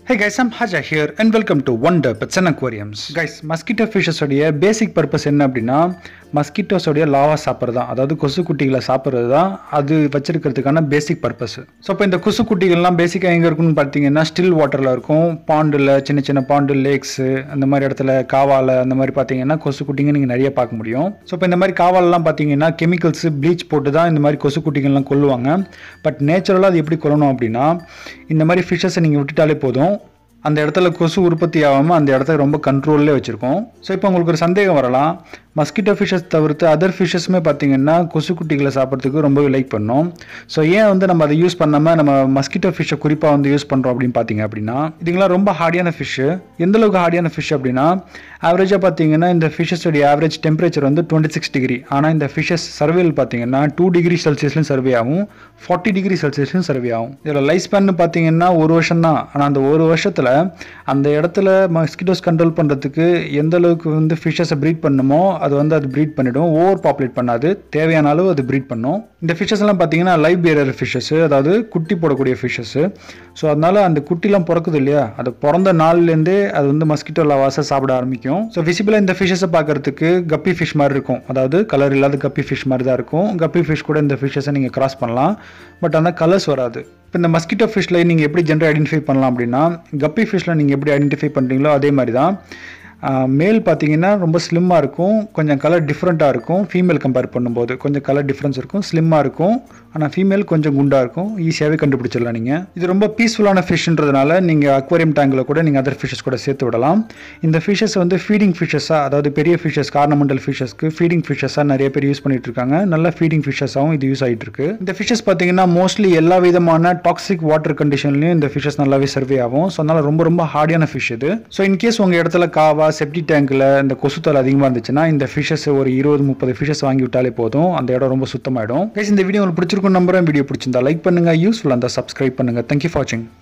Hey guys, I'm Haja here and welcome to Wonder Pets and Aquariums. Guys, mosquito fishes உடைய பேசிக் purpose என்ன அப்படின்னா mosquitoes உடைய lava சாப்பிட்றது தான் அதாவது கொசு குட்டிகளை சாப்பிட்றது தான் அது வச்சிருக்கிறதுக்கான பேசிக் பர்பஸ் ஸோ இப்போ இந்த கொசு குட்டிகள்லாம் பேசிக்காக எங்கே இருக்குன்னு பார்த்தீங்கன்னா ஸ்டில் வாட்டரில் இருக்கும் பாண்டில் சின்ன சின்ன பாண்டு லேக்ஸு அந்த மாதிரி இடத்துல காவால அந்த மாதிரி பார்த்தீங்கன்னா கொசு குட்டிங்க நீங்கள் நிறைய பார்க்க முடியும் ஸோ இப்போ இந்த மாதிரி காவாலெலாம் பார்த்தீங்கன்னா கெமிக்கல்ஸ் ப்ளீச் போட்டு தான் இந்த மாதிரி கொசு குட்டிகள்லாம் கொல்லுவாங்க பட் நேச்சுரலாக அது எப்படி கொல்லணும் அப்படின்னா இந்த மாதிரி ஃபிஷ்ஷஸை நீங்கள் விட்டுட்டாலே போதும் அந்த இடத்துல கொசு உற்பத்தி ஆகாமல் அந்த இடத்த ரொம்ப கண்ட்ரோல்லே வச்சுருக்கோம் ஸோ இப்போ உங்களுக்கு ஒரு சந்தேகம் வரலாம் மஸ்கிட்டோ ஃபிஷஸ் தவிர்த்து அதர் ஃபிஷஸுமே பார்த்தீங்கன்னா கொசு குட்டிகளை சாப்பிட்றதுக்கு ரொம்பவே லைக் பண்ணோம் ஸோ ஏன் வந்து நம்ம அதை யூஸ் பண்ணாமல் நம்ம மஸ்கிட்டோ ஃபிஷ்ஷை குறிப்பாக வந்து யூஸ் பண்ணுறோம் அப்படின்னு பார்த்தீங்க அப்படின்னா இதுங்களாம் ரொம்ப ஹார்டியான ஃபிஷ்ஷு எந்த அளவுக்கு ஹார்டியான ஃபிஷ் அப்படின்னா ஆவரேஜாக பார்த்தீங்கன்னா இந்த ஃபிஷஸோடைய ஆவரேஜ் டெம்பரேச்சர் வந்து டுவெண்ட்டி சிக்ஸ் டிகிரி ஆனால் இந்த ஃபிஷஸ் சர்வேல் பார்த்தீங்கன்னா டூ டிகிரி செல்சியஸ்லையும் சர்வே ஆகும் ஃபார்ட்டி டிகிரி செல்சியஸ்லையும் சர்வே ஆகும் இதில் லைஃப் ஸ்பேன் பார்த்தீங்கன்னா ஒரு வருஷம் தான் ஆனால் அந்த ஒரு வருஷத்தில் அந்த இடத்துல மஸ்கிட்டோஸ் கண்ட்ரோல் பண்ணுறதுக்கு எந்த அளவுக்கு வந்து ஃபிஷ்ஷஸை ப்ரீட் பண்ணுமோ அது வந்து அது ப்ரீட் பண்ணிடும் ஓவர் பாப்புலேட் பண்ணாது தேவையான அளவு அது ப்ரீட் பண்ணும் இந்த ஃபிஷஸ் எல்லாம் பார்த்தீங்கன்னா லைவ் பேரர் ஃபிஷஸ் அதாவது குட்டி போடக்கூடிய ஃபிஷஸ் ஸோ அதனால அந்த குட்டிலாம் பிறக்குது இல்லையா அது பிறந்த நாள்லேருந்தே அது வந்து மஸ்கிட்டோ லவாஸை சாப்பிட ஆரம்பிக்கும் ஸோ விசிபிளாக இந்த ஃபிஷஸை பார்க்கறதுக்கு கப்பி ஃபிஷ் மாதிரி இருக்கும் அதாவது கலர் இல்லாத கப்பி ஃபிஷ் மாதிரி தான் இருக்கும் கப்பி ஃபிஷ் கூட இந்த ஃபிஷஸை நீங்கள் கிராஸ் பண்ணலாம் பட் ஆனால் கலர்ஸ் வராது இப்போ இந்த மஸ்கிட்டோ ஃபிஷ்ல நீங்கள் எப்படி ஜென்ரல் ஐடென்டிஃபை பண்ணலாம் அப்படின்னா கப்பி ஃபிஷ்ல நீங்கள் எப்படி ஐடென்டிஃபை பண்ணுறீங்களோ அதே மாதிரி தான் மேல் பார்த்தீங்கன்னா ரொம்ப ஸ்லிம்மாக இருக்கும் கொஞ்சம் கலர் டிஃப்ரெண்ட்டாக இருக்கும் ஃபீமேல் கம்பேர் பண்ணும்போது கொஞ்சம் கலர் டிஃப்ரென்ஸ் இருக்கும் ஸ்லிம்மாக இருக்கும் ஆனால் ஃபீமேல் கொஞ்சம் குண்டாக இருக்கும் ஈஸியாகவே கண்டுபிடிச்சிடலாம் நீங்கள் இது ரொம்ப பீஸ்ஃபுல்லான ஃபிஷ்ன்றதுனால நீங்கள் அக்வேரியம் டேங்கில் கூட நீங்கள் அதர் ஃபிஷஸ் கூட சேர்த்து விடலாம் இந்த ஃபிஷஸ் வந்து ஃபீடிங் ஃபிஷஸாக அதாவது பெரிய ஃபிஷஸ் கார்னமெண்டல் ஃபிஷஸ்க்கு ஃபீடிங் ஃபிஷஸாக நிறைய பேர் யூஸ் பண்ணிட்டு இருக்காங்க நல்ல ஃபீடிங் ஃபிஷஸாகவும் இது யூஸ் ஆகிட்டு இருக்கு இந்த ஃபிஷஸ் பார்த்தீங்கன்னா மோஸ்ட்லி எல்லா விதமான டாக்ஸிக் வாட்டர் கண்டிஷன்லையும் இந்த ஃபிஷஸ் நல்லாவே சர்வே ஆகும் ஸோ அதனால் ரொம்ப ரொம்ப ஹார்டியான ஃபிஷ் இது ஸோ இன்கேஸ் உங்கள் இடத்துல காவா செப்டி டேங்கில் இந்த கொசுத்தல் அதிகமாக இருந்துச்சுன்னா இந்த ஃபிஷஸ் ஒரு இருபது முப்பது ஃபிஷஸ் வாங்கி விட்டாலே போதும் அந்த இடம் ரொம்ப சுத்தமாயிடும் கைஸ் இந்த வீடியோ உங்களுக்கு பிடிச்சிருக்கும் நம்புறேன் வீடியோ பிடிச்சிருந்தா லைக் பண்ணுங்க யூஸ்ஃபுல்லாக இருந்தால் சப்ஸ்கிரைப் பண்ணுங்க தேங்க்யூ ஃபார் வாட்சிங்